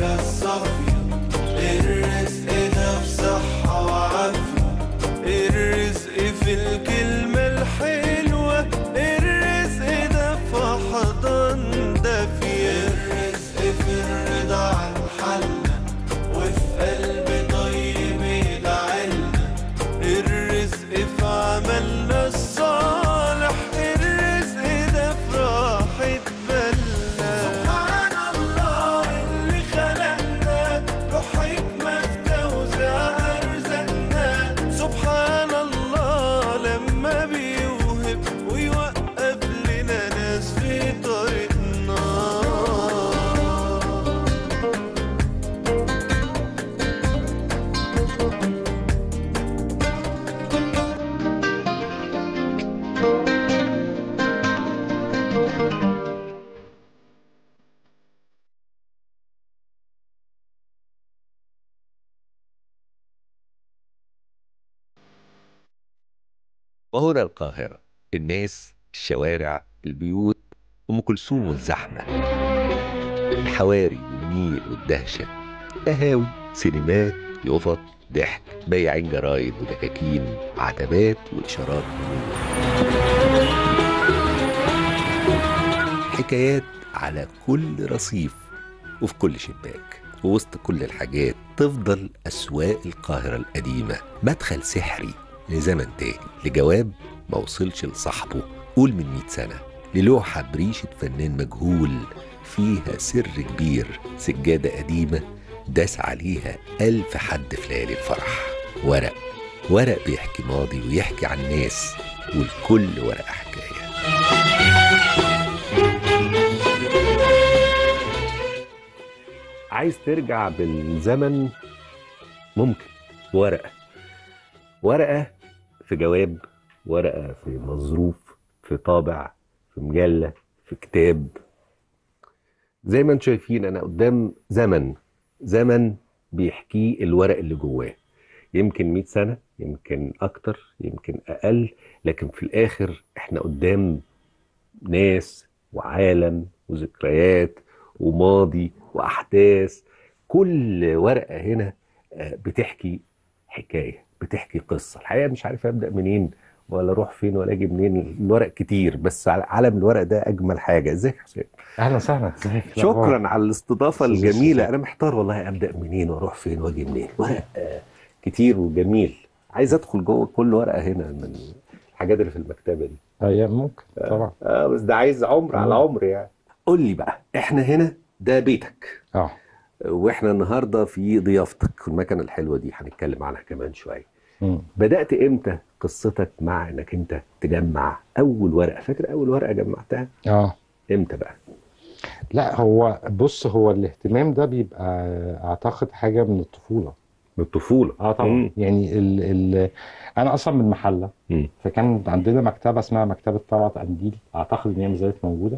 الفكرة الصافية الرزق ده في صحة وعافية الرزق في الكلمة الحلوة الرزق ده في حضن دافية الرزق في الرضا عن حالنا وفي قلب طيب يدعلنا الرزق في عملنا الصالح الرزق ده في راحة بالنا سبحان الله اللي خلقنا له حكمة في توزيع أرزاقنا سبحان الله لما بيوهب ويوقف لنا ناس في طريقنا وهنا القاهرة الناس الشوارع البيوت أم كلثوم والزحمة الحواري والنيل والدهشة قهاوي سينمات يفط ضحك بياعين جرايد ودكاكين عتبات وإشارات مرور حكايات على كل رصيف وفي كل شباك ووسط كل الحاجات تفضل أسواق القاهرة القديمة مدخل سحري لزمن تاني لجواب ما وصلش لصاحبه قول من مئة سنة للوحة بريشة فنان مجهول فيها سر كبير سجادة قديمة داس عليها ألف حد في ليالي الفرح ورق ورق بيحكي ماضي ويحكي عن ناس والكل ورقة حكاية عايز ترجع بالزمن ممكن ورقة ورقة في جواب ورقة في مظروف في طابع في مجلة في كتاب زي ما انتم شايفين انا قدام زمن زمن بيحكيه الورق اللي جواه يمكن 100 سنة يمكن أكتر يمكن أقل لكن في الآخر إحنا قدام ناس وعالم وذكريات وماضي وأحداث كل ورقة هنا آه، بتحكي حكاية بتحكي قصة الحقيقة مش عارف أبدأ منين ولا أروح فين ولا أجي منين الورق كتير بس على عالم الورق ده أجمل حاجة إزيك يا حسين اهلا وسهلا ازيك شكرا على الاستضافة أستاذ الجميلة يوسف. أنا محتار والله أبدأ منين وأروح فين وأجي منين ورق آه، كتير وجميل عايز أدخل جوه كل ورقة هنا من الحاجات اللي في المكتبة دي ايام ممكن طبعا اه بس ده عايز عمر على عمر يعني قول لي بقى احنا هنا ده بيتك اه واحنا النهارده في ضيافتك المكنه الحلوه دي هنتكلم عنها كمان شويه مم. بدات امتى قصتك مع انك انت تجمع اول ورقه فاكر اول ورقه جمعتها اه امتى بقى لا هو بص هو الاهتمام ده بيبقى اعتقد حاجه من الطفوله من الطفوله اه طبعا مم. يعني ال ال انا اصلا من محله مم. فكان عندنا مكتبه اسمها مكتبه طلعت قنديل اعتقد ان هي ما زالت موجوده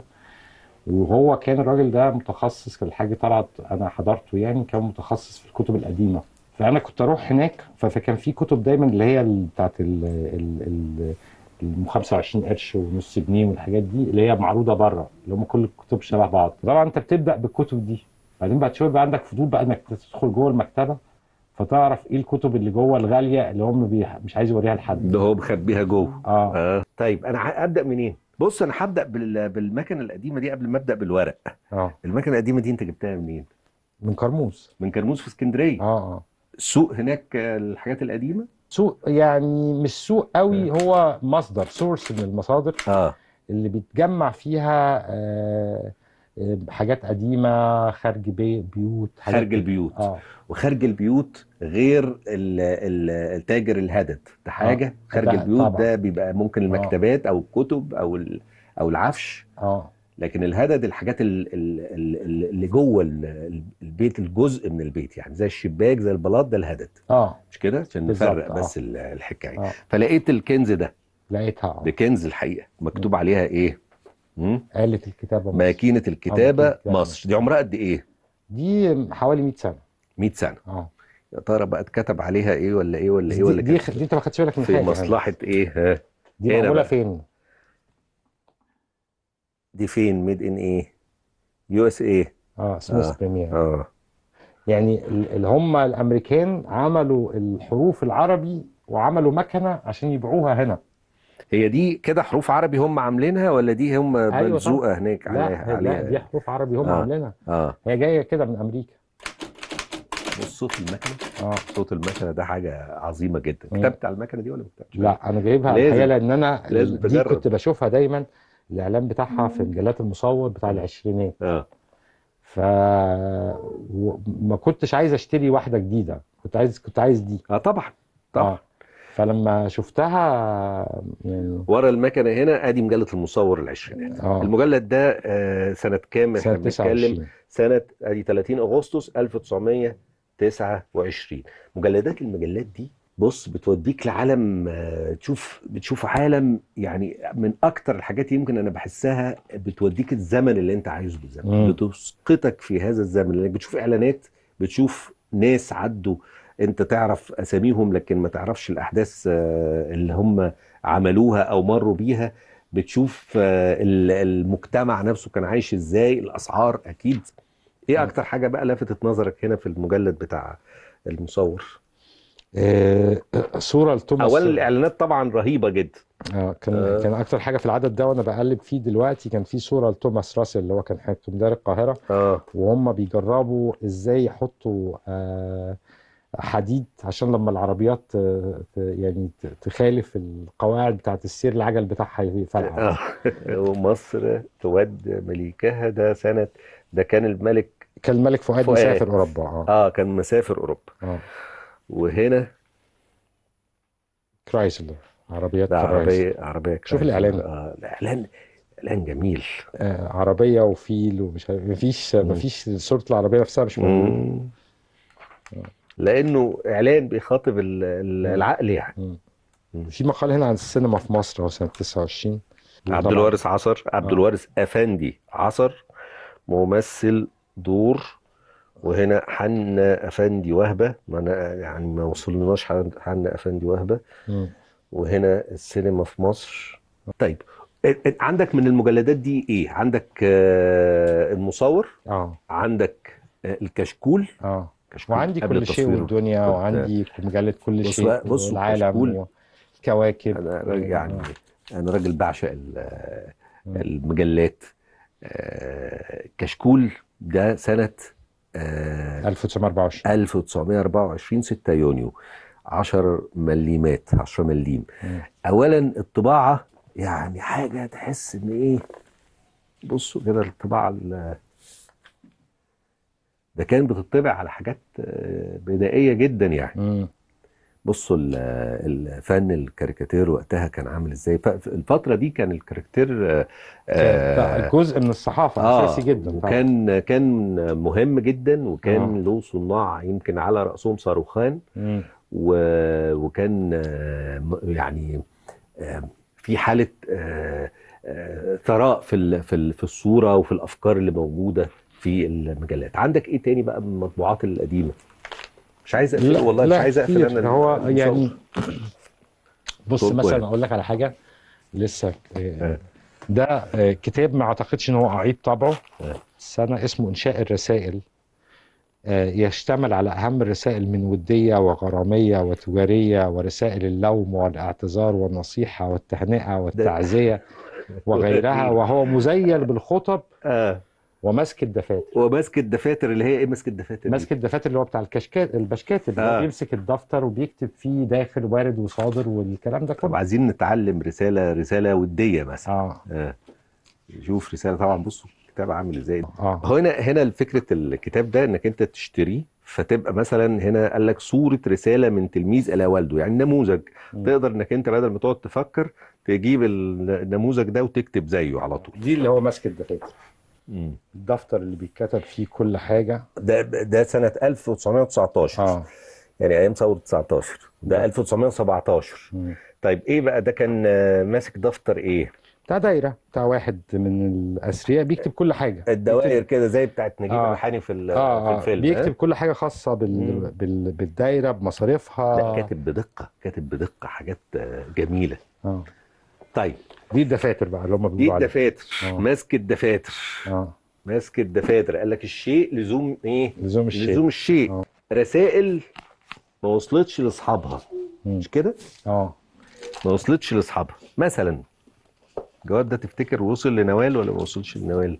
وهو كان الراجل ده متخصص في الحاج طلعت انا حضرته يعني كان متخصص في الكتب القديمه فانا كنت اروح هناك ف- فكان في كتب دايما اللي هي ال- بتاعت ال ال ال ال 25 قرش ونص جنيه والحاجات دي اللي هي معروضه بره اللي هم كل الكتب شبه بعض طبعا انت بتبدا بالكتب دي بعدين بعد شويه بقى عندك فضول بقى انك تدخل جوه المكتبه فتعرف ايه الكتب اللي جوه الغاليه اللي هم بيح- مش عايز يوريها لحد ده هو مخبيها جوه اه اه طيب انا ع- ابدا منين بص انا هبدا بال... بالمكنه القديمه دي قبل ما ابدا بالورق اه المكنه القديمه دي انت جبتها منين من كرموز من كرموز في اسكندريه اه اه السوق هناك آه، الحاجات القديمه سوق يعني مش سوق قوي هو مصدر سورس من المصادر اه اللي بيتجمع فيها آه، آه، حاجات قديمة خارج بي بيوت حاجات خارج كده. البيوت اه وخارج البيوت غير ال- ال- التاجر الهدد ده حاجه خارج ده البيوت طبعا. ده بيبقى ممكن المكتبات او الكتب او ال- او العفش اه لكن الهدد الحاجات ال- ال- ال- اللي جوه ال- البيت الجزء من البيت يعني زي الشباك زي البلاط ده الهدد اه مش كده عشان بالظبط، نفرق آه. بس ال- الحكايه اه فلقيت الكنز ده لقيتها اه ده كنز الحقيقه مكتوب عليها ايه مم؟ آلة الكتابة مصر. ماكينه الكتابه الكتابة مصر دي عمرها قد ايه دي حوالي 100 سنة 100 سنه اه يا ترى بقى اتكتب عليها ايه ولا ايه ولا بس ايه دي, ولا دي, كانت دي انت ما خدتش بالك من في حاجة مصلحه ايه ها دي هنا معمولة بقى. فين؟ دي فين ميد ان ايه يو اس ايه اه سموث آه. بريمير اه يعني ال- اللي هم الامريكان عملوا الحروف العربي وعملوا مكنه عشان يبيعوها هنا هي دي كده حروف عربي هم عاملينها ولا دي هم أيوة ملزوقه هناك عليها لا لا دي عليها حروف عربي هم آه. عاملينها اه هي جايه كده من امريكا بص صوت المكنه اه صوت المكنه ده حاجه عظيمه جدا مم. كتبت على المكنه دي ولا ما كتبتش لا انا جايبها لازم. الحقيقه لان انا لازم دي تجرب. كنت بشوفها دايما الاعلان بتاعها في مجلات المصور بتاع العشرينات اه ف ما كنتش عايز اشتري واحده جديده كنت عايز كنت عايز دي اه طبعا طبعا اه فلما شفتها يعني ورا المكنه هنا ادي مجله المصور العشرينات اه المجلد ده آه سنه كام احنا سنه بنتكلم 29 سنه ادي 30 اغسطس 1929 مجلدات المجلات دي بص بتوديك لعالم آه، تشوف بتشوف عالم يعني من اكتر الحاجات يمكن انا بحسها بتوديك الزمن اللي انت عايزه بالزمن مم. بتسقطك في هذا الزمن لانك بتشوف اعلانات بتشوف ناس عدوا انت تعرف اساميهم لكن ما تعرفش الاحداث آه، اللي هم عملوها او مروا بيها بتشوف آه، ال- المجتمع نفسه كان عايش ازاي الاسعار اكيد ايه اكتر حاجه بقى لفتت نظرك هنا في المجلد بتاع المصور آه صوره لتوماس اولا الاعلانات طبعا رهيبه جدا آه كان آه. كان اكتر حاجه في العدد ده وانا بقلب فيه دلوقتي كان في صوره لتوماس راسل اللي هو كان حاكم دار القاهره اه وهم بيجربوا ازاي يحطوا آه حديد عشان لما العربيات آه، ت- يعني ت- تخالف القواعد بتاعت السير العجل بتاعها يفرقع اه ومصر تود مليكها ده سنه ده كان الملك كان الملك فؤاد فؤاد. مسافر اوروبا اه اه كان مسافر اوروبا اه وهنا كرايسلر عربيات ده كرايسلر عربيه عربيه شوف كرايسلر. الإعلان. اه الاعلان اعلان جميل آه عربيه وفيل ومش عارف مفيش مفيش صوره العربيه نفسها مش موجوده مم. لانه اعلان بيخاطب ال- ال- مم. العقل يعني مم. مم. في مقال هنا عن السينما في مصر هو سنه 29 عبد طبعاً. الوارث عصر عبد آه. الوارث افندي عصر ممثل دور وهنا حنا افندي وهبه ما أنا يعني ما وصلناش حن- حنا افندي وهبه مم. وهنا السينما في مصر طيب ا- ا- عندك من المجلدات دي ايه عندك آه، المصور اه عندك آه، الكشكول اه كشكول وعندي قبل كل شيء التصوير. والدنيا كنت- وعندي مجلة كل بص شيء بقى- بص والعالم كشكول. والكواكب انا راجل يعني انا راجل بعشق ال- مم. المجلات آه، كشكول ده سنة آه، 1924 1924 6 يونيو 10 مليمات 10 مليم مم. اولا الطباعة يعني حاجة تحس ان ايه بصوا كده الطباعة ال- ده كان بتطبع على حاجات آه، بدائية جدا يعني مم. بصوا ال- الفن الكاريكاتير وقتها كان عامل ازاي ف- الفترة دي كان الكاريكاتير آه، كان- ده جزء من الصحافة اه أساسي جدا طبعا وكان كان مهم جدا وكان آه. له صناع يمكن على رأسهم صاروخان مم. و- وكان آه، م- يعني آه، في حالة آه، آه، ثراء في ال- في ال- في الصورة وفي الأفكار اللي موجودة في المجلات عندك ايه تاني بقى من المطبوعات القديمة مش عايز اقفل لا والله مش لا عايز اقفل كتير. انا هو المصور. يعني بص صوت مثلا كويس. اقول لك على حاجه لسه آه، آه. ده آه، كتاب ما اعتقدش ان هو اعيد طبعه آه. سنه اسمه انشاء الرسائل آه، يشتمل على اهم الرسائل من وديه وغراميه وتجاريه ورسائل اللوم والاعتذار والنصيحه والتهنئه والتعزيه وغيرها وهو مزين بالخطب اه ومسك الدفاتر وماسك الدفاتر اللي هي ايه ماسك الدفاتر دي؟ ماسك الدفاتر اللي هو بتاع الكشكات البشكات اللي آه. هو بيمسك الدفتر وبيكتب فيه داخل وارد وصادر والكلام ده طب كله عايزين نتعلم رسالة رسالة ودية مثلا اه اه شوف رسالة طبعا بصوا الكتاب عامل ازاي اه هنا هنا فكرة الكتاب ده انك انت تشتريه فتبقى مثلا هنا قال لك صورة رسالة من تلميذ الى والده يعني نموذج مم. تقدر انك انت بدل ما تقعد تفكر تجيب النموذج ده وتكتب زيه على طول دي اللي هو ماسك الدفاتر الدفتر اللي بيتكتب فيه كل حاجه ده ده سنة 1919 اه يعني ايام ثورة 19 ده 1917 مم. طيب ايه بقى ده كان آه، ماسك دفتر ايه بتاع دايره بتاع واحد من الاثرياء بيكتب كل حاجه الدوائر بيكتب- كده زي بتاعت نجيب آه. الريحاني في ال- اه في اه الفيلم بيكتب ها؟ كل حاجه خاصه بال... مم. بال... بالدايره بمصاريفها لا كاتب بدقة كاتب بدقة حاجات آه، جميلة اه طيب دي الدفاتر بقى اللي هم دي بيقولوا عليها الدفاتر آه. ماسك الدفاتر اه ماسك الدفاتر قال لك الشيء لزوم ايه لزوم الشيء لزوم الشيء آه. رسائل ما وصلتش لاصحابها مم. مش كده اه ما وصلتش لاصحابها مثلا الجواب ده تفتكر وصل لنوال ولا ما وصلش لنوال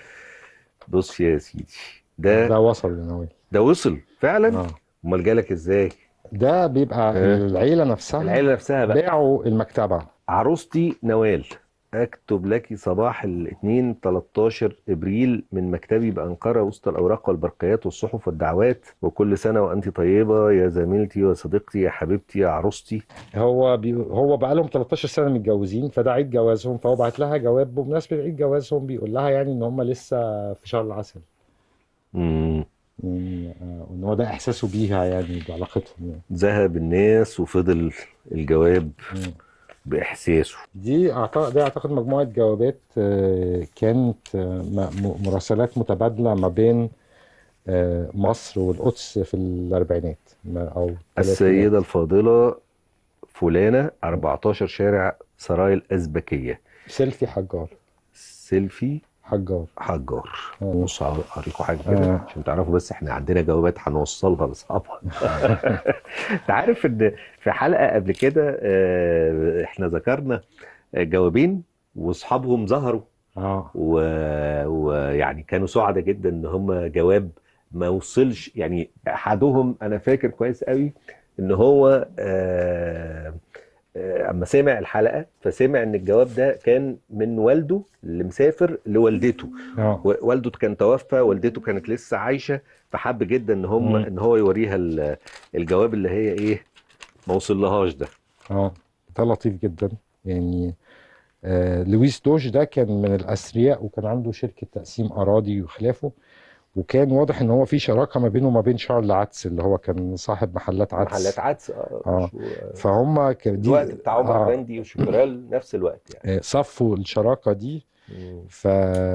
بص يا سيدي ده ده وصل لنوال ده وصل فعلا اه امال جالك ازاي ده بيبقى آه. العيله نفسها العيله نفسها بقى باعوا المكتبه عروستي نوال اكتب لك صباح الاثنين 13 ابريل من مكتبي بانقره وسط الاوراق والبرقيات والصحف والدعوات وكل سنه وانت طيبه يا زميلتي وصديقتي يا حبيبتي يا عروستي هو بي... هو بقى لهم 13 سنه متجوزين فده عيد جوازهم فهو بعت لها جواب بمناسبه عيد جوازهم بيقول لها يعني ان هم لسه في شهر العسل مم. يعني آه، وان هو ده احساسه بيها يعني بعلاقتهم يعني ذهب الناس وفضل الجواب مم. باحساسه دي اعتقد دي اعتقد مجموعه جوابات آه، كانت آه، م- م- مراسلات متبادله ما بين آه، مصر والقدس في الاربعينات ما- او السيده الفاضله فلانه 14 شارع سراي الازبكيه سيلفي حجار سيلفي حجار حجار آه. بص اوريكم حاجه كده آه. عشان تعرفوا بس احنا عندنا جوابات هنوصلها لاصحابها انت عارف ان في حلقه قبل كده آه، احنا ذكرنا جوابين واصحابهم ظهروا اه و- ويعني كانوا سعداء جدا ان هم جواب ما وصلش يعني احدهم انا فاكر كويس قوي ان هو آه، آه، اما سمع الحلقه فسمع ان الجواب ده كان من والده اللي مسافر لوالدته اه و- والده كان توفى والدته كانت لسه عايشه فحب جدا ان هم مم. ان هو يوريها ال- الجواب اللي هي ايه ما وصلهاش ده اه ده لطيف جدا يعني آه لويس دوش ده كان من الاثرياء وكان عنده شركه تقسيم اراضي وخلافه وكان واضح ان هو في شراكه ما بينه وما بين شارل عدس اللي هو كان صاحب محلات عدس محلات عدس اه آه. شو- فهم ك- دي الوقت بتاع عمر آه افندي وشوكرال نفس الوقت يعني آه، صفوا الشراكه دي مم. ف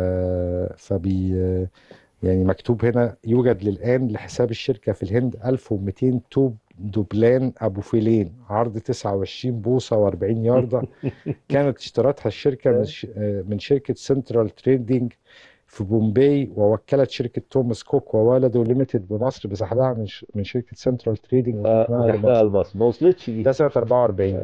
فبي يعني مكتوب هنا يوجد للآن لحساب الشركة في الهند 1200 توب دوبلان أبو فيلين عرض 29 بوصة و40 ياردة كانت اشترتها الشركة من ش- آه، من شركة سنترال تريدينج في بومباي ووكلت شركة توماس كوك وولده ليميتد بمصر بسحبها من ش- من شركة سنترال تريدينج وحكمها لمصر. المصر ما وصلتش دي ده سنة 44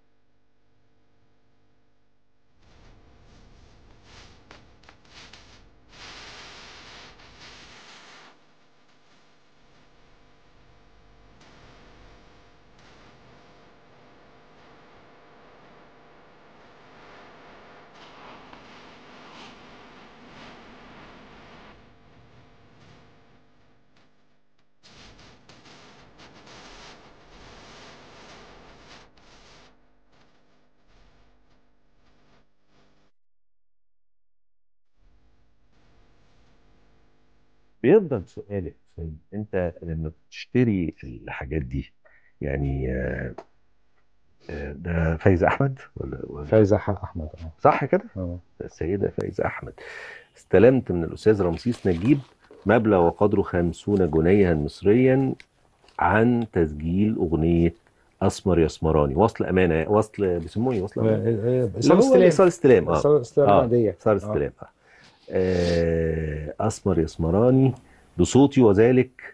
بيفضل سؤالي حسين انت لما بتشتري الحاجات دي يعني آه، آه، ده فايز احمد ولا ولا- فايزة حق أحمد اه صح كده اه السيدة فايزة أحمد استلمت من الأستاذ رمسيس نجيب مبلغ وقدره خمسون جنيها مصريا عن تسجيل أغنية أسمر يسمراني وصل أمانة وصل بيسموه إيه وصل أمانة اللي إيصال هو استلام إيصال استلام اه إيصال استلام اه عادية صار اه استلام آه. آه، أسمر يسمراني بصوتي وذلك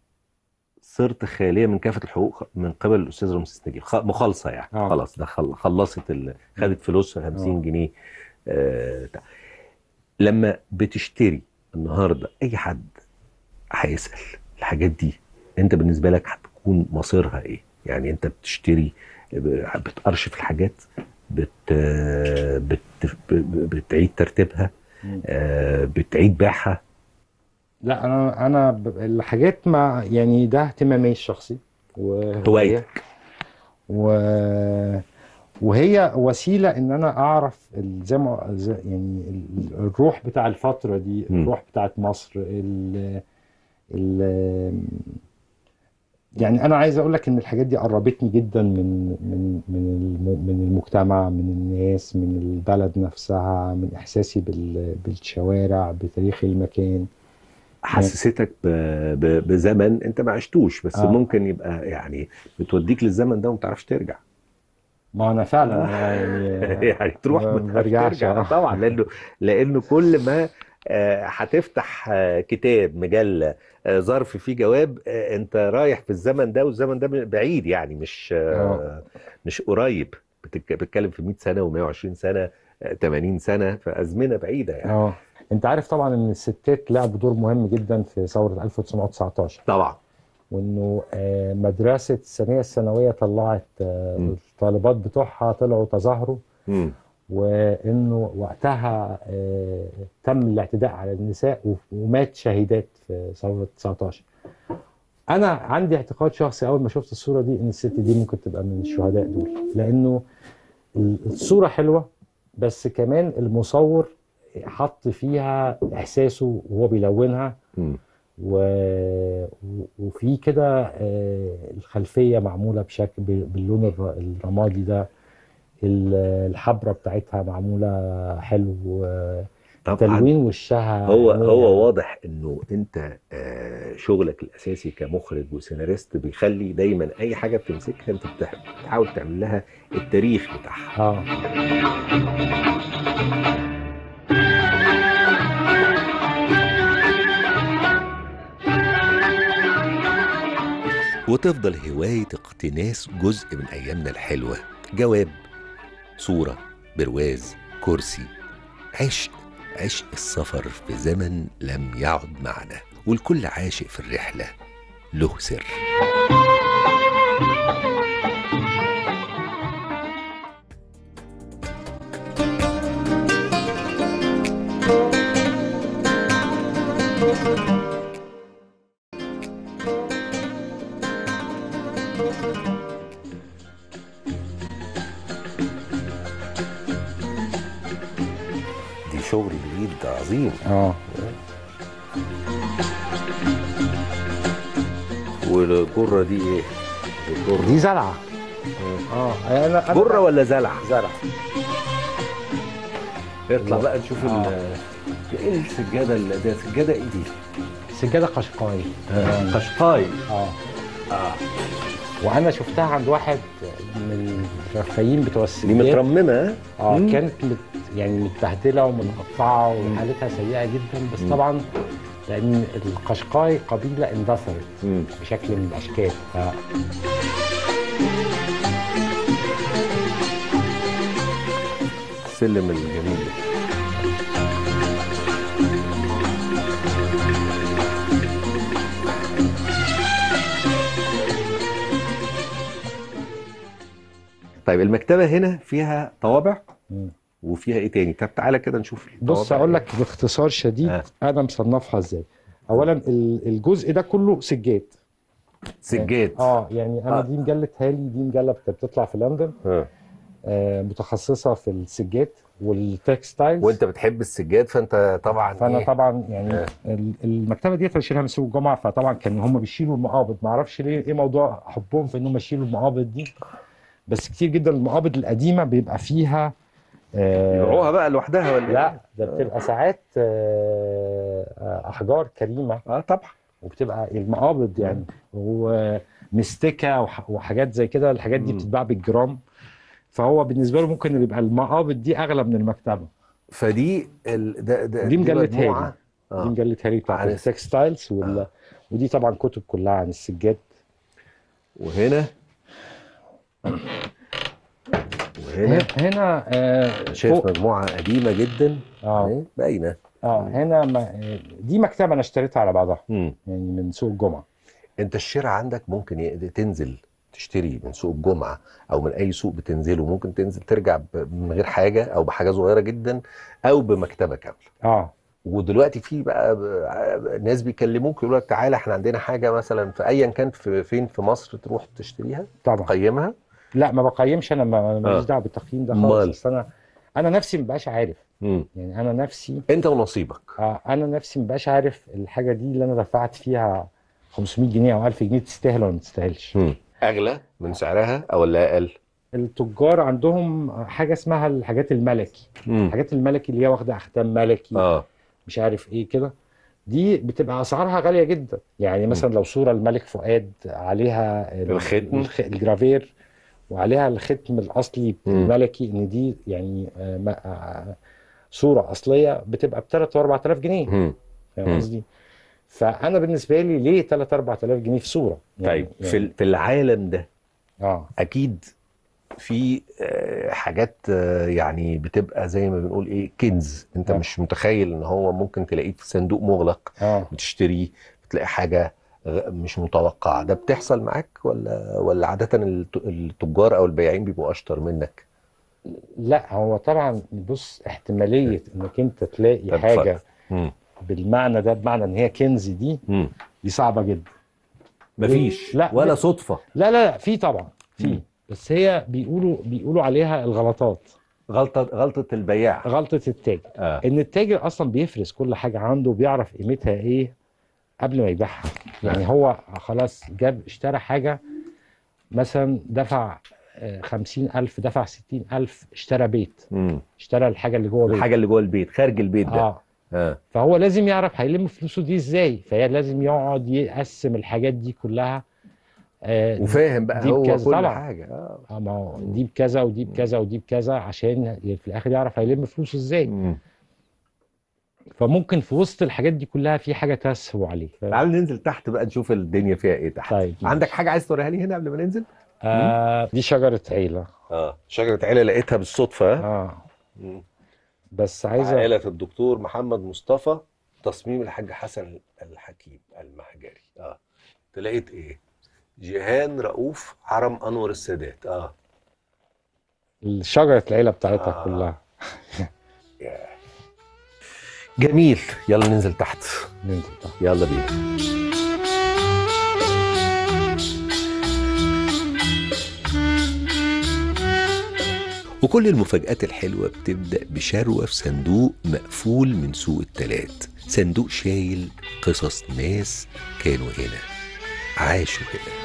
صرت خالية من كافة الحقوق من قبل الأستاذ رمسيس نجيب خ- مخالصة يعني اه خلاص ده خل- خلصت ال... خدت فلوسها 50 اه جنيه آه، بتاع. لما بتشتري النهارده اي حد هيسأل الحاجات دي انت بالنسبه لك هتكون مصيرها ايه يعني انت بتشتري ب- بتأرشف الحاجات بت بت ب- بتعيد ترتيبها مم. آه، بتعيد بيعها لا انا انا ب- الحاجات ما يعني ده اهتمامي الشخصي وهوايه هوايتك و وهي وسيله ان انا اعرف ال- زي ما زي يعني ال- الروح بتاع الفتره دي مم. الروح بتاعت مصر ال ال يعني انا عايز اقول لك ان الحاجات دي قربتني جدا من من من الم- من المجتمع من الناس من البلد نفسها من احساسي بال- بالشوارع بتاريخ المكان يعني حسستك ب... ب... بزمن انت ما عشتوش بس اه ممكن يبقى يعني بتوديك للزمن ده وما تعرفش ترجع ما انا فعلا يعني يعني تروح ما ما تعرفش برجعش ترجع اه طبعا لانه لانه كل ما آه، هتفتح آه، كتاب مجله آه، ظرف فيه جواب آه، انت رايح في الزمن ده والزمن ده بعيد يعني مش آه، آه. مش قريب بتك- بتتكلم في 100 سنه و120 سنه آه، 80 سنه فازمنه بعيده يعني اه انت عارف طبعا ان الستات لعبوا دور مهم جدا في ثوره 1919 طبعا وانه آه، مدرسه الثانويه الثانويه طلعت آه، مم. الطالبات بتوعها طلعوا تظاهروا مم. وانه وقتها آه، تم الاعتداء على النساء و- ومات شهيدات في ثوره 19 انا عندي اعتقاد شخصي اول ما شفت الصوره دي ان الست دي ممكن تبقى من الشهداء دول لانه ال- الصوره حلوه بس كمان المصور حط فيها احساسه وهو بيلونها مم. و... و- وفي كده آه، الخلفيه معموله بشكل ب- باللون الر- الرمادي ده ال- الحبره بتاعتها معموله حلو و- طبعا تلوين وشها هو عينيها. هو واضح انه انت آه، شغلك الاساسي كمخرج وسيناريست بيخلي دايما اي حاجه بتمسكها انت بتح- بتحاول تعمل لها التاريخ بتاعها اه وتفضل هواية اقتناس جزء من أيامنا الحلوة جواب صورة برواز كرسي عشق عشق السفر في زمن لم يعد معنا والكل عاشق في الرحلة له سر دي شغل جديد عظيم اه والجرة دي ايه؟ الجرة دي زرعه اه انا أنا- جرة ولا زلع؟ زرع اطلع بقى نشوف آه. ال ايه السجادة اللي ده سجادة ايه دي؟ سجاده قشقاي قشقاي اه اه وانا شفتها عند واحد من الرفايين بتوع دي السجاد مترممة ها؟ اه مم. كانت مت يعني متبهدله ومتقطعه وحالتها سيئه جدا بس مم. طبعا لان القشقاي قبيله اندثرت مم. بشكل من الاشكال ف... السلم الجميل ده طيب المكتبة هنا فيها طوابع مم. وفيها ايه تاني؟ طب تعالى كده نشوف بص الطوابع اقول إيه. لك باختصار شديد آه. انا مصنفها ازاي اولا ال- الجزء ده كله سجاد سجاد اه يعني انا آه. دي مجله هالي دي مجله كانت بتطلع في لندن آه. آه متخصصه في السجاد والتكستايلز وانت بتحب السجاد فانت طبعا فانا إيه؟ طبعا يعني آه. ال- المكتبه دي بشيلها من سوق الجمعه فطبعا كانوا هم بيشيلوا المقابض ما اعرفش ليه ايه موضوع حبهم في انهم يشيلوا المقابض دي بس كتير جدا المقابض القديمه بيبقى فيها آه يبيعوها بقى لوحدها ولا لا إيه؟ ده بتبقى ساعات آه آه، احجار كريمه اه طبعا وبتبقى المقابض يعني ومستكه وح- وحاجات زي كده الحاجات دي مم. بتتباع بالجرام فهو بالنسبه له ممكن يبقى المقابض دي اغلى من المكتبه فدي ال... ده ده دي مجلة مجموعة. هادي. آه. دي مجله هاري بتاعت عن- التكستايلز وال... آه. ودي طبعا كتب كلها عن السجاد وهنا وهنا هنا آه شايف فوق مجموعة قديمة جدا اه أهي، باينة اه هنا ما آه، دي مكتبه انا اشتريتها على بعضها مم. يعني من سوق الجمعه انت الشراء عندك ممكن ي- تنزل تشتري من سوق الجمعة او من اي سوق بتنزله ممكن تنزل ترجع ب- من غير حاجة او بحاجة صغيرة جدا او بمكتبة كاملة اه ودلوقتي في بقى ب- ناس بيكلموك يقولوا لك تعالى احنا عندنا حاجة مثلا في ايا كان في فين في مصر تروح تشتريها طبعا تقيمها لا ما بقيمش انا ما- ماليش آه. دعوه بالتقييم ده أمال؟ خالص اصل انا انا نفسي ما بقاش عارف مم. يعني انا نفسي انت ونصيبك آه انا نفسي ما بقاش عارف الحاجه دي اللي انا دفعت فيها 500 جنيه او 1000 جنيه تستاهل ولا ما تستاهلش مم. اغلى من سعرها او ولا اقل التجار عندهم حاجه اسمها الحاجات الملكي مم. الحاجات الملكي اللي هي واخده اختام ملكي اه مش عارف ايه كده دي بتبقى اسعارها غاليه جدا يعني مثلا لو صوره الملك فؤاد عليها ال- الختم. الخ- الجرافير وعليها الختم الاصلي مم. الملكي ان دي يعني آه، ما- آه، صوره اصليه بتبقى ب 3 و 4000 جنيه مم. فاهم مم. قصدي؟ فانا بالنسبه لي ليه 3 4000 جنيه في صوره؟ طيب في ال- في العالم ده اه اكيد في آه، حاجات آه، يعني بتبقى زي ما بنقول ايه كنز انت آه. مش متخيل ان هو ممكن تلاقيه في صندوق مغلق اه بتشتريه بتلاقي حاجه غ- مش متوقعه ده بتحصل معاك ولا ولا عاده الت- التجار او البياعين بيبقوا اشطر منك لا هو طبعا بص احتماليه انك انت تلاقي طب حاجه مم. بالمعنى ده بمعنى ان هي كنز دي مم. دي صعبه جدا مفيش لا، ولا لا. صدفه لا لا لا في طبعا في مم. بس هي بيقولوا بيقولوا عليها الغلطات غلطه غلطه البياع غلطه التاجر اه ان التاجر اصلا بيفرز كل حاجه عنده بيعرف قيمتها ايه قبل ما يبيعها يعني هو خلاص جاب اشترى حاجه مثلا دفع آه، خمسين ألف دفع ستين ألف اشترى بيت مم. اشترى الحاجة اللي جوه بيت الحاجه اللي جوه البيت خارج البيت ده اه اه فهو لازم يعرف هيلم فلوسه دي ازاي فهي لازم يقعد يقسم الحاجات دي كلها آه وفاهم بقى دي هو بكذا كل طبعا. حاجه اه آه، ما هو دي بكذا ودي بكذا ودي بكذا عشان في الاخر يعرف هيلم فلوسه ازاي مم. فممكن في وسط الحاجات دي كلها في حاجه تسهو عليه ف... تعال ننزل تحت بقى نشوف الدنيا فيها ايه تحت طيب عندك حاجه عايز توريها لي هنا قبل ما ننزل آه دي شجره عيله اه شجره عيله لقيتها بالصدفه ها اه مم. بس عايزه عائله الدكتور محمد مصطفى تصميم الحاج حسن الحكيم المحجري اه تلاقيت ايه جيهان رؤوف حرم انور السادات اه شجره العيله بتاعتها آه. كلها جميل يلا ننزل تحت ننزل تحت. يلا بينا وكل المفاجآت الحلوة بتبدأ بشروة في صندوق مقفول من سوق التلات صندوق شايل قصص ناس كانوا هنا عاشوا هنا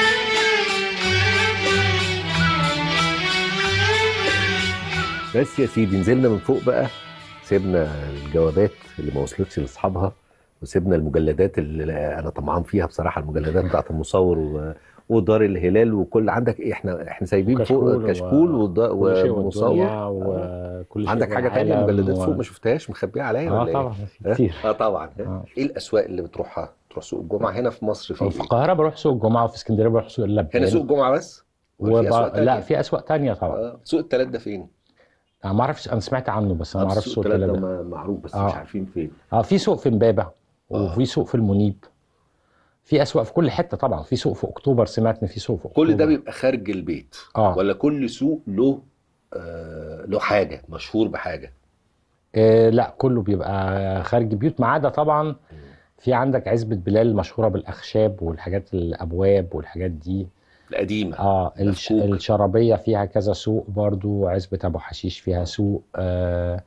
بس يا سيدي نزلنا من فوق بقى سيبنا الجوابات اللي ما وصلتش لاصحابها وسيبنا المجلدات اللي انا طمعان فيها بصراحه المجلدات بتاعت المصور و... ودار الهلال وكل عندك ايه احنا احنا سايبين فوق وكشكول كشكول و- وض... كل شيء ومصور والدنيا وكل شيء عندك حاجه تانية والعالم مجلدات و- فوق ما شفتهاش مخبيه عليا اه ولا طبعا ايه؟ في كتير اه طبعا آه. ايه الاسواق اللي بتروحها؟ تروح سوق الجمعه هنا في مصر في في ايه؟ القاهره بروح سوق الجمعه وفي اسكندريه بروح سوق اللبان هنا سوق الجمعه بس؟ ولا في وب... أسواق تانية؟ لا في اسواق تانية طبعا آه. سوق التلات ده فين؟ انا ما اعرفش انا سمعت عنه بس انا ما آه، اعرفش سوق سوق التلات ده التلاتة م- معروف بس آه. مش عارفين فين اه في سوق في امبابه آه. وفي سوق في المنيب في اسواق في كل حته طبعا في سوق في اكتوبر سمعت ان في سوق في اكتوبر كل ده بيبقى خارج البيت اه ولا كل سوق له آه له حاجه مشهور بحاجه آه، لا كله بيبقى خارج بيوت ما عدا طبعا في عندك عزبة بلال مشهورة بالأخشاب والحاجات الأبواب والحاجات دي القديمه اه الش... مفكوك. الشرابية فيها كذا سوق برضو عزبة أبو حشيش فيها سوق آه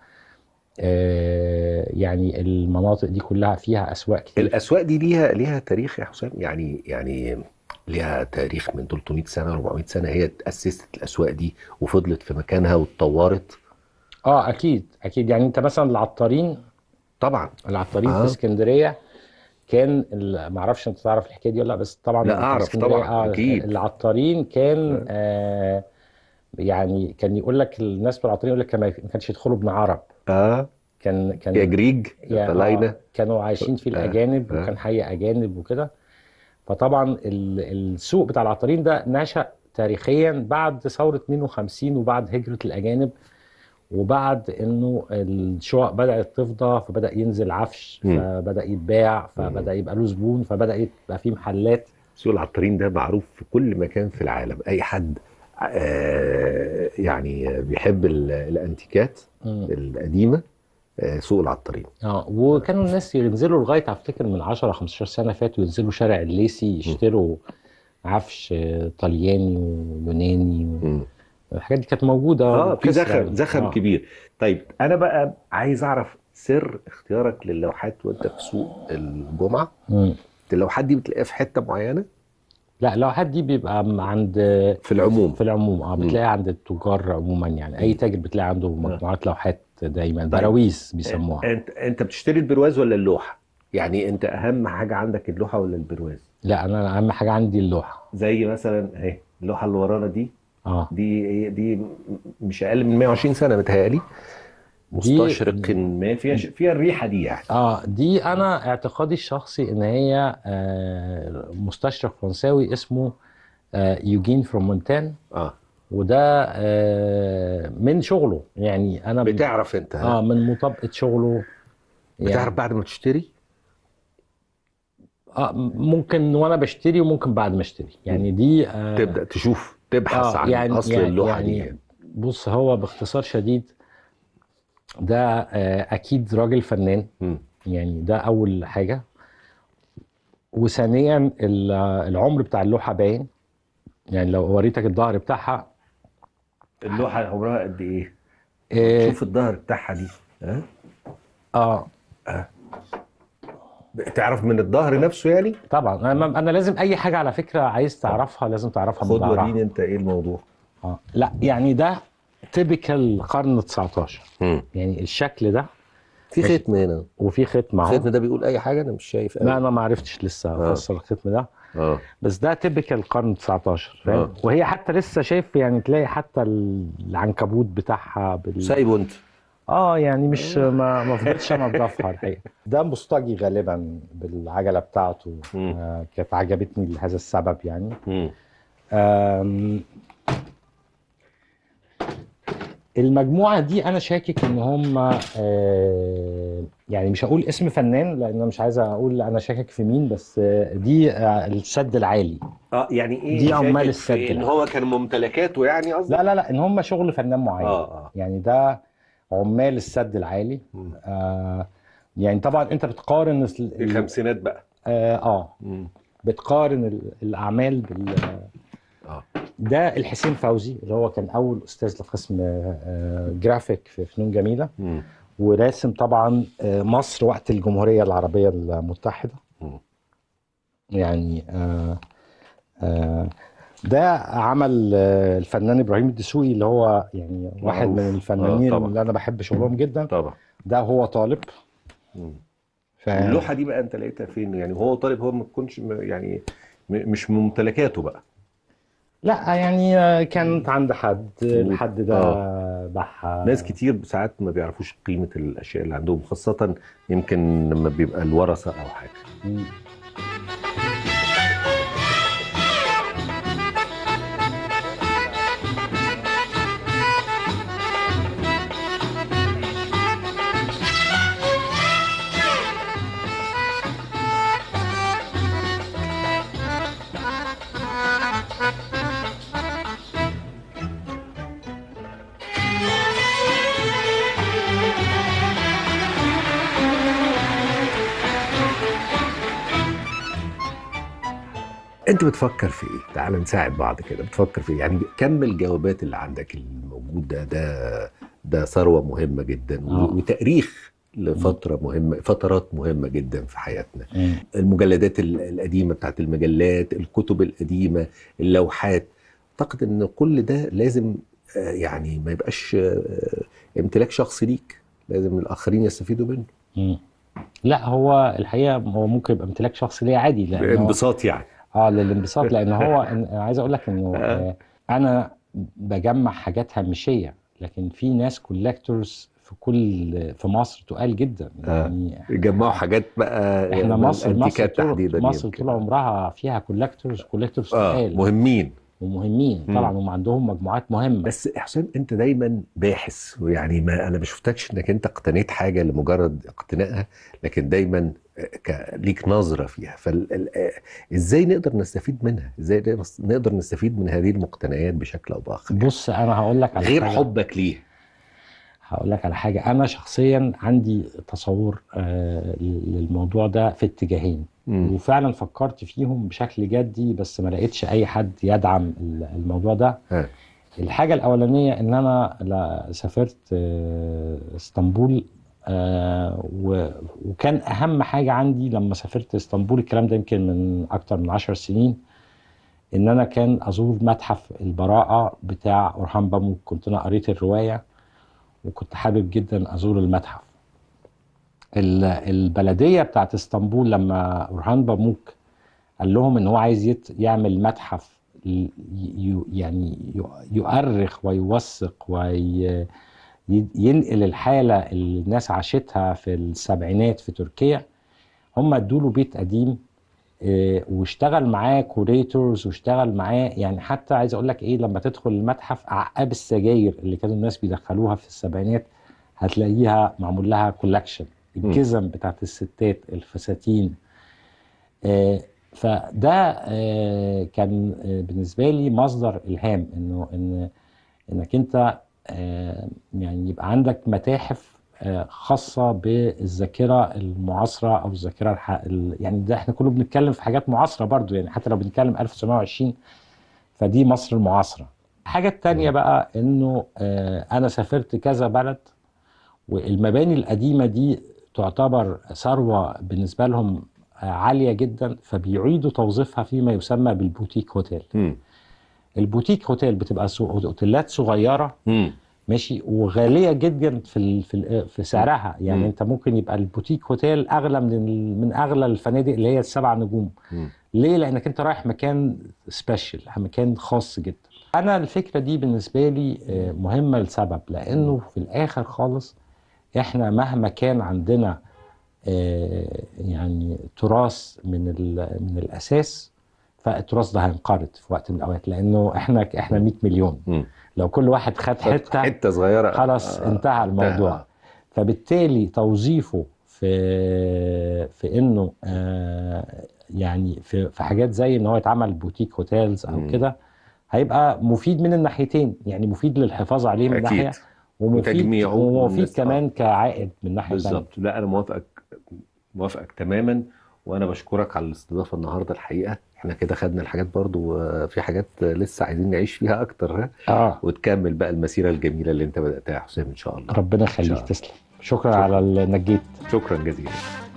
آه يعني المناطق دي كلها فيها أسواق كتير الاسواق دي ليها ليها تاريخ يا حسام يعني يعني ليها تاريخ من 300 سنه 400 سنه هي تاسست الاسواق دي وفضلت في مكانها واتطورت اه أكيد أكيد يعني أنت مثلا العطارين طبعا العطارين آه. في اسكندرية كان ال- ما اعرفش انت تعرف الحكايه دي ولا لا بس طبعا لا، في أعرف اسكندرية، طبعاً، أكيد. العطارين كان آه يعني كان يقول لك الناس بتوع العطارين يقول لك ما ما كانش يدخلوا ابن عرب اه كان كان يا جريج يا- يا طلاينه آه، كانوا عايشين في آه، الاجانب آه. وكان حي اجانب وكده فطبعا ال- السوق بتاع العطارين ده نشأ تاريخيا بعد ثورة 52 وبعد هجرة الأجانب وبعد إنه الشقق بدأت تفضى فبدأ ينزل عفش مم. فبدأ يتباع فبدأ يبقى له زبون فبدأ يبقى فيه محلات سوق العطارين ده معروف في كل مكان في العالم اي حد آه يعني بيحب ال- الانتيكات مم. القديمه آه سوق العطارين اه وكانوا الناس ينزلوا لغايه افتكر من 10 15 سنه فاتوا ينزلوا شارع الليسي يشتروا عفش آه، طلياني ويوناني مم. الحاجات دي كانت موجوده اه في بكثرة زخم يعني. زخم آه. كبير طيب انا بقى عايز اعرف سر اختيارك للوحات وانت في سوق الجمعه مم. اللوحات دي بتلاقيها في حته معينه لا لوحات دي بيبقى م- عند في العموم في العموم اه مم. بتلاقيها عند التجار عموما يعني اي تاجر بتلاقي عنده مجموعات لوحات دايما طيب. براويز بيسموها انت انت بتشتري البرواز ولا اللوحه يعني انت اهم حاجه عندك اللوحه ولا البرواز لا انا اهم حاجه عندي اللوحه زي مثلا اهي اللوحه اللي ورانا دي اه دي دي م- مش اقل من 120 سنه متهيألي مستشرق ما فيها فيها الريحه دي يعني اه دي انا اعتقادي الشخصي ان هي آه مستشرق فرنساوي اسمه آه يوجين فرومونتان اه وده آه من شغله يعني انا بتعرف انت ها؟ اه من مطابقه شغله بتعرف بعد ما تشتري اه ممكن وانا بشتري وممكن بعد ما اشتري يعني دي آه تبدا تشوف تبحث آه عن يعني اصل يعني اللوحه دي يعني يعني. بص هو باختصار شديد ده آه اكيد راجل فنان مم. يعني ده اول حاجه وثانيا ال- العمر بتاع اللوحه باين يعني لو وريتك الظهر بتاعها اللوحه عمرها قد ايه؟ آه, شوف الظهر بتاعها دي ها اه تعرف من الظهر نفسه يعني طبعا انا انا لازم اي حاجه على فكره عايز تعرفها لازم تعرفها من خد ظهرها وريني انت ايه الموضوع اه لا يعني ده تيبيكال قرن 19 مم. يعني الشكل ده في ختم هنا وفي ختم اهو الختم ده بيقول اي حاجه انا مش شايف لا قوي انا ما عرفتش لسه آه. افسر الختم ده اه بس ده تيبيكال قرن 19 فاهم آه. وهي حتى لسه شايف يعني تلاقي حتى العنكبوت بتاعها بال... سايبه انت اه يعني مش ما ما فضلتش انضفها الحقيقه ده مصطجي غالبا بالعجله بتاعته مم. آه كانت عجبتني لهذا السبب يعني مم. آم، المجموعة دي أنا شاكك إن هم آه، يعني مش هقول اسم فنان لأن أنا مش عايز أقول أنا شاكك في مين بس آه، دي آه، السد العالي اه يعني ايه دي عمال شاكك السد في ان ده. هو كان ممتلكاته يعني قصدك لا لا لا إن هم شغل فنان معين اه اه يعني ده عمال السد العالي مم. آه يعني طبعا أنت بتقارن ال- في الخمسينات بقى آه, آه مم. بتقارن ال- الأعمال بال اه ده الحسين فوزي اللي هو كان أول أستاذ لقسم آه، جرافيك في فنون جميلة مم. وراسم طبعا آه، مصر وقت الجمهورية العربية المتحدة مم. يعني آه، آه، ده عمل آه، الفنان إبراهيم الدسوقي اللي هو يعني واحد معروف. من الفنانين آه، طبعا. اللي أنا بحب شغلهم جدا طبعا ده هو طالب مم. ف... اللوحه دي بقى انت لقيتها فين يعني وهو طالب هو ما تكونش م- يعني م- مش ممتلكاته بقى لا يعني آه، كانت عند حد الحد ده آه. باعها ناس كتير ساعات ما بيعرفوش قيمه الاشياء اللي عندهم خاصه يمكن لما بيبقى الورثه او حاجه مم. انت بتفكر في ايه؟ تعال نساعد بعض كده بتفكر في ايه؟ يعني كم الجوابات اللي عندك الموجود ده ده ده ثروه مهمه جدا و- آه. وتاريخ لفتره مهمه فترات مهمه جدا في حياتنا مم. المجلدات ال- القديمه بتاعت المجلات الكتب القديمه اللوحات اعتقد ان كل ده لازم آه، يعني ما يبقاش آه، امتلاك شخصي ليك لازم الاخرين يستفيدوا منه مم. لا هو الحقيقه هو ممكن يبقى امتلاك شخصي ليه عادي لانه انبساط يعني اه للانبساط لان هو أنا عايز اقول لك انه آه، انا بجمع حاجات هامشيه لكن في ناس كولكتورز في كل في مصر تقال جدا آه. يعني يجمعوا حاجات بقى احنا مصر مصر انتيكات طول تحديدا مصر يمكن. طول عمرها فيها كولكتورز كولكتورز اه تقال مهمين ومهمين مم. طبعا هم عندهم مجموعات مهمه بس حسام انت دايما باحث ويعني ما انا ما شفتكش انك انت اقتنيت حاجه لمجرد اقتنائها لكن دايما ك- ليك نظره فيها فازاي نقدر نستفيد منها ازاي نقدر نستفيد من هذه المقتنيات بشكل او باخر بص انا هقول لك على غير حاجة. حبك ليه هقول لك على حاجه انا شخصيا عندي تصور آه للموضوع ده في اتجاهين مم. وفعلا فكرت فيهم بشكل جدي بس ما لقيتش اي حد يدعم ال- الموضوع ده ها. الحاجه الاولانيه ان انا لا- سافرت آه، اسطنبول آه، و- وكان اهم حاجه عندي لما سافرت اسطنبول الكلام ده يمكن من اكتر من عشر سنين ان انا كان ازور متحف البراءه بتاع اورهان باموك كنت انا قريت الروايه وكنت حابب جدا ازور المتحف ال- البلديه بتاعت اسطنبول لما اورهان باموك قال لهم ان هو عايز يت- يعمل متحف ي- ي- يعني ي- يؤرخ ويوثق ي- ينقل الحاله اللي الناس عاشتها في السبعينات في تركيا هم ادوا له بيت قديم آه، واشتغل معاه كوريتورز واشتغل معاه يعني حتى عايز اقول لك ايه لما تدخل المتحف اعقاب السجاير اللي كانوا الناس بيدخلوها في السبعينات هتلاقيها معمول لها كولكشن الجزم بتاعت الستات الفساتين آه، فده آه، كان آه، بالنسبه لي مصدر الهام انه ان انك انت آه، يعني يبقى عندك متاحف آه، خاصه بالذاكره المعاصره او الذاكره الح... ال- يعني ده احنا كله بنتكلم في حاجات معاصره برضو يعني حتى لو بنتكلم 1920 فدي مصر المعاصره الحاجه التانيه بقى انه آه، انا سافرت كذا بلد والمباني القديمه دي تعتبر ثروه بالنسبه لهم آه، عاليه جدا فبيعيدوا توظيفها فيما يسمى بالبوتيك هوتيل مم. البوتيك هوتيل بتبقى سو- اوتيلات صغيره مم. ماشي وغاليه جدا في ال- في ال- في سعرها يعني مم. انت ممكن يبقى البوتيك هوتيل اغلى من ال- من اغلى الفنادق اللي هي السبع نجوم مم. ليه لانك انت رايح مكان سبيشال مكان خاص جدا انا الفكره دي بالنسبه لي آه، مهمه لسبب لانه في الاخر خالص احنا مهما كان عندنا آه، يعني تراث من ال- من الاساس فالتراث ده هينقرض في وقت من الاوقات لانه احنا احنا 100 مليون مم. لو كل واحد خد حته حته صغيره خلاص آه، انتهى الموضوع انتهى. فبالتالي توظيفه في في انه آه يعني في في حاجات زي ان هو يتعمل بوتيك هوتيلز او مم. كده هيبقى مفيد من الناحيتين يعني مفيد للحفاظ عليه من أكيد. ناحيه ومفيد وتجميعه ومفيد والناس- كمان كعائد من ناحيه تانية. بالظبط لا انا موافقك موافقك تماما وانا بشكرك على الاستضافه النهارده الحقيقه احنا كده خدنا الحاجات برضو آه، في حاجات آه، لسه عايزين نعيش فيها اكتر ها اه وتكمل بقى المسيره الجميله اللي انت بداتها يا حسام ان شاء الله ربنا إن شاء يخليك الله. تسلم شكرا على انك جيت شكرا جزيلا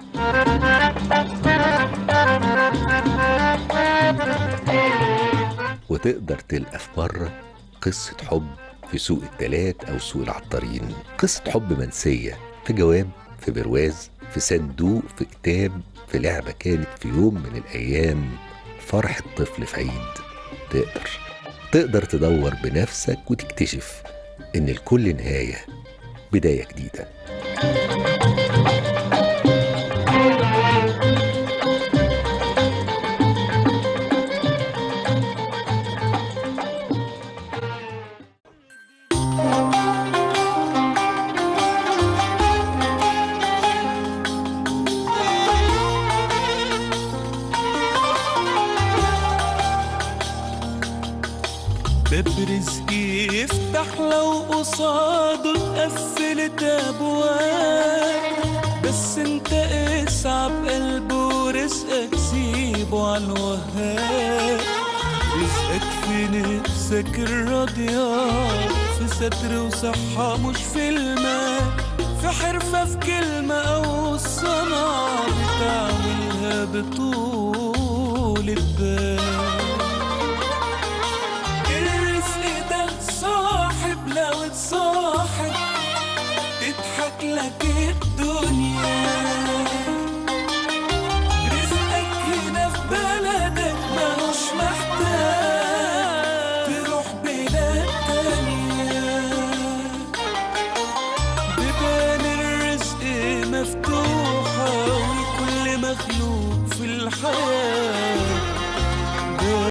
وتقدر تلقى في مرة قصة حب في سوق التلات أو سوق العطارين قصة حب منسية في جواب في برواز في صندوق في كتاب في لعبة كانت في يوم من الأيام فرحة طفل في عيد تقدر تقدر تدور بنفسك وتكتشف إن لكل نهاية بداية جديدة باب رزقي يفتح لو قصاده اتقفلت ابواب بس انت اسعى بقلبه ورزقك سيبه على الوهاب رزقك في نفسك الراضية في ستر وصحة مش في المال في حرفة في كلمة أو الصمت